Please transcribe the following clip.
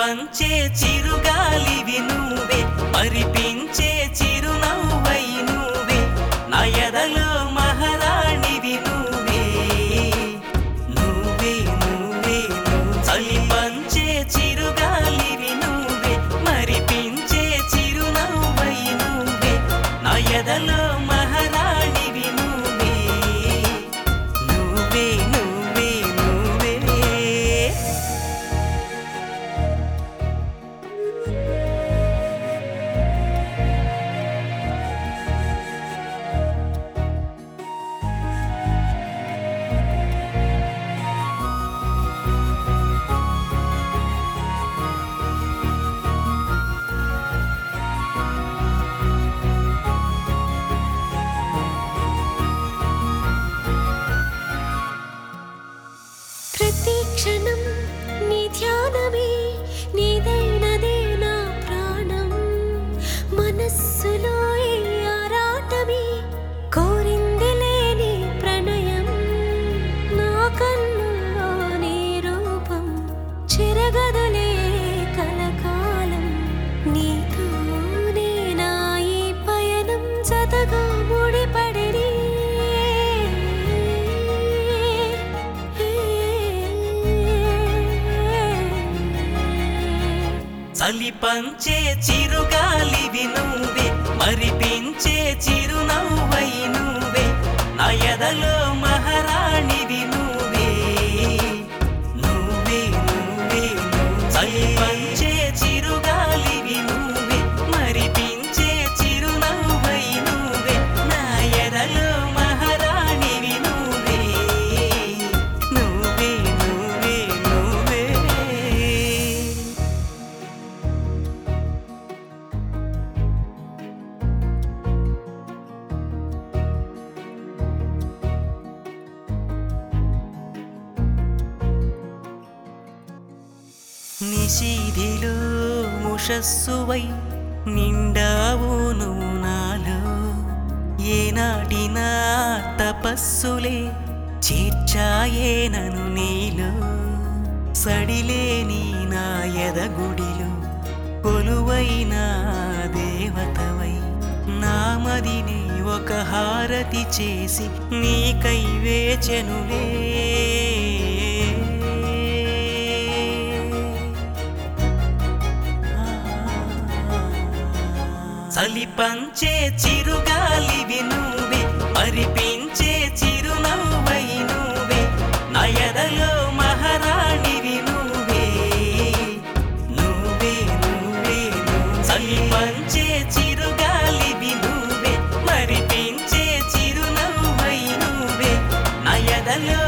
పంచే చిరుగాలివి నువ్వే మరిపించే చిరునవ్వై నువ్వే నా ఎదలో మహారాణివి నువ్వే నువ్వే నువ్వే నువ్వు చలి పంచే చిరుగాలివి నువ్వే మరిపించే చిరునవ్వై నువ్వే నా ఎదలో మహారాణివి నువ్వే నువ్వే నువ్వే నువ్వే ప్రతి క్షణం నీ ధ్యానమే నీదైనదే నా ప్రాణం మనస్సులో ఈ ఆరాటమే కోరింది లేని ప్రణయం నా కన్నుల్లో నీ రూపం చెరగదులే కలకాలం నీతోనే నా ఈ పయనం జతగా ముడిపడిరి చలి పంచే చిరుగాలివి నువ్వే మరిపించే చిరునవ్వై నువ్వే నా ఎదలో మహారాణివి నువ్వే నువ్వే నువ్వే నువ్వు చలి పంచే చిరుగాలివి నువ్వే మరిపించే చిరునవ్వై నువ్వే నా ఎదలో మహారాణివి నువ్వే నువ్వే నువ్వే నువ్వే నిశీధిలో ముషస్సువై నిండావు నువ్వు నాలో ఏనాటినా తపస్సులే చేర్చాయేనను నీలో సడిలేని నా ఎదగుడిలో కొలువైన దేవతవై నామదిని ఒక హారతి చేసి నీకై వేచెనులే చలి పంచే చిరుగాలివి నువ్వే మరిపించే చిరునవ్వై నువ్వే నా ఎదలో మహారాణివి నువ్వే నువ్వే నువ్వే నువ్వు చలి పంచే చిరుగాలివి నువ్వే మరిపించే చిరునవ్వై నువ్వే నా ఎదలో